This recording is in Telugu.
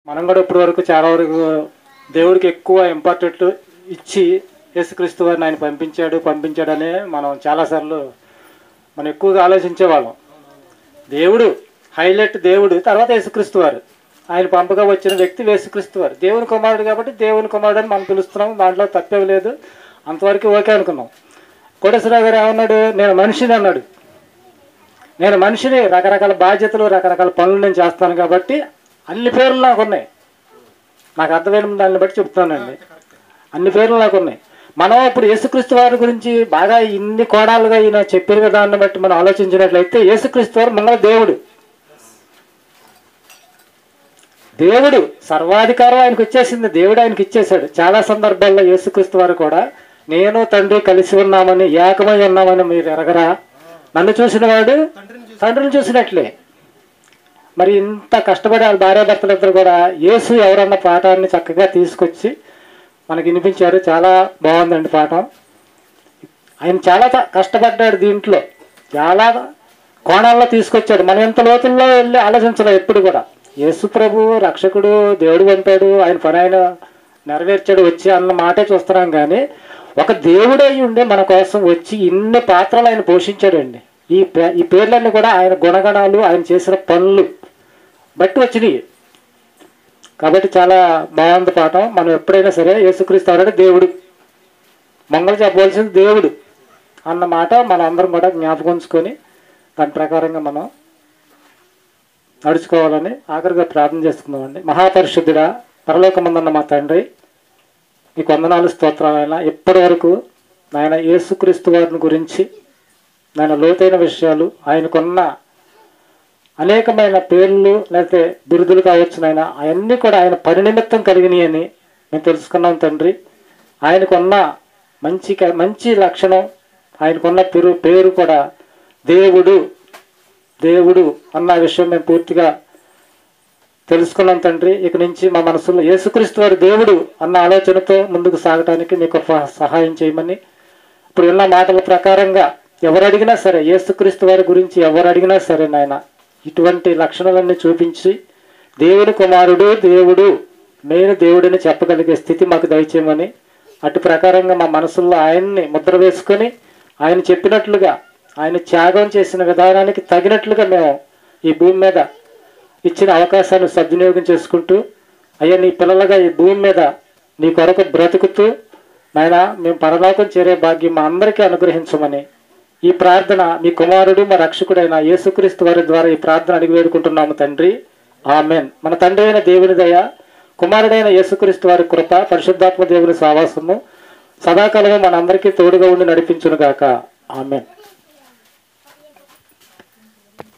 మనం కూడా ఇప్పటి వరకు చాలా వరకు దేవుడికి ఎక్కువ ఇంపార్టెంట్ ఇచ్చి యేసుక్రీస్తు వారిని ఆయన పంపించాడు పంపించాడని మనం చాలాసార్లు మనం ఎక్కువగా ఆలోచించేవాళ్ళం దేవుడు హైలైట్ దేవుడు తర్వాత యేసుక్రీస్తు వారు ఆయన పంపగా వచ్చిన వ్యక్తి యేసుక్రీస్తు వారు దేవుని కుమారుడు కాబట్టి దేవుని కుమారుడు అని మనం పిలుస్తున్నాం దాంట్లో తప్పేం లేదు అంతవరకు ఓకే అనుకున్నాం కోటేశ్వరరావు గారు ఏమన్నాడు నేను మనిషిని అన్నాడు నేను మనిషిని రకరకాల బాధ్యతలు రకరకాల పనులు నేను చేస్తాను కాబట్టి అన్ని పేర్లు నాకు ఉన్నాయి నాకు అర్థమైన దాన్ని బట్టి చెప్తానండి అన్ని పేర్లు నాకు ఉన్నాయి మనం ఇప్పుడు యేసుక్రీస్తు వారి గురించి బాగా ఇన్ని కోణాలుగా ఈయన చెప్పిన విధానాన్ని బట్టి మనం ఆలోచించినట్లయితే యేసుక్రీస్తు వారు మన దేవుడు దేవుడు సర్వాధికారం ఆయనకు వచ్చేసింది దేవుడు ఆయనకి ఇచ్చేశాడు చాలా సందర్భాల్లో యేసుక్రీస్తు వారు కూడా నేను తండ్రి కలిసి ఉన్నామని ఏకమై ఉన్నామని మీరు ఎరగరా నన్ను చూసిన వాడు తండ్రిని చూసినట్లే మరి ఇంత కష్టపడి వాళ్ళ భార్యాభర్తలు ఇద్దరు కూడా యేసు ఎవరన్న పాఠాన్ని చక్కగా తీసుకొచ్చి మనకి వినిపించారు చాలా బాగుందండి పాఠం ఆయన చాలా త- కష్టపడ్డాడు దీంట్లో చాలా కోణాల్లో తీసుకొచ్చాడు మనం ఎంత లోతుల్లో వెళ్ళి ఆలోచించలేదు ఎప్పుడు కూడా యేసు ప్రభు రక్షకుడు దేవుడు పంపాడు ఆయన పని ఆయన నెరవేర్చాడు వచ్చి అన్న మాటే చూస్తున్నాం కానీ ఒక దేవుడు అయి ఉండే మన కోసం వచ్చి ఇన్ని పాత్రలు ఆయన పోషించాడండి ఈ పే- ఈ పేర్లన్నీ కూడా ఆయన గుణగణాలు ఆయన చేసిన పనులు బట్టి వచ్చినాయి కాబట్టి చాలా బాగుంది పాఠం మనం ఎప్పుడైనా సరే యేసుక్రీస్తు అంటే దేవుడు మంగళ చెప్పవలసింది దేవుడు అన్న మాట మన అందరం కూడా జ్ఞాపకం ఉంచుకొని దాని ప్రకారంగా మనం నడుచుకోవాలని ఆఖరిగా ప్రార్థన చేసుకుందామండి మహాపరిశుద్ధుడా పరలోకమందున్న మా తండ్రి నీకు వందనాలు స్తోత్రాలైనా ఇప్పటి వరకు నాయన యేసుక్రీస్తు వారిని గురించి నాయన లోతైన విషయాలు ఆయనకున్న అనేకమైన పేర్లు లేకపోతే బిరుదులు కావచ్చు నాయన అవన్నీ కూడా ఆయన పని నిమిత్తం కలిగినాయి అని మేము తెలుసుకున్నాం తండ్రి ఆయనకున్న మంచి క- మంచి లక్షణం ఆయనకున్న పేరు పేరు కూడా దేవుడు దేవుడు అన్న విషయం మేము పూర్తిగా తెలుసుకున్నాం తండ్రి ఇక నుంచి మా మనసులో యేసుక్రీస్తు వారి దేవుడు అన్న ఆలోచనతో ముందుకు సాగటానికి మీకు ఫ- సహాయం చేయమని ఇప్పుడు ఉన్న మాటల ప్రకారంగా ఎవరు అడిగినా సరే యేసుక్రీస్తు వారి గురించి ఎవరు అడిగినా సరే నాయన ఇటువంటి లక్షణాలన్నీ చూపించి దేవుని కుమారుడు దేవుడు నేను దేవుడిని చెప్పగలిగే స్థితి మాకు దయచేయమని అటు ప్రకారంగా మా మనసుల్లో ఆయన్ని ముద్ర వేసుకొని ఆయన చెప్పినట్లుగా ఆయన త్యాగం చేసిన విధానానికి తగినట్లుగా మేము ఈ భూమి మీద ఇచ్చిన అవకాశాన్ని సద్వినియోగం చేసుకుంటూ అయ్యా నీ పిల్లలుగా ఈ భూమి మీద నీ కొరకు బ్రతుకుతూ నాయన మేము పరలోకం చేరే భాగ్యం మా అందరికీ అనుగ్రహించమని ఈ ప్రార్థన మీ కుమారుడు మా రక్షకుడైన యేసుక్రీస్తు వారి ద్వారా ఈ ప్రార్థన అడిగి వేడుకుంటున్నాము తండ్రి ఆమెన్ మన తండ్రి అయిన దేవుని దయ కుమారుడైన యేసుక్రీస్తు వారి కృప పరిశుద్ధాత్మ దేవుని సావాసము సదాకాలము మనందరికీ తోడుగా ఉండి నడిపించునుగాక ఆమెన్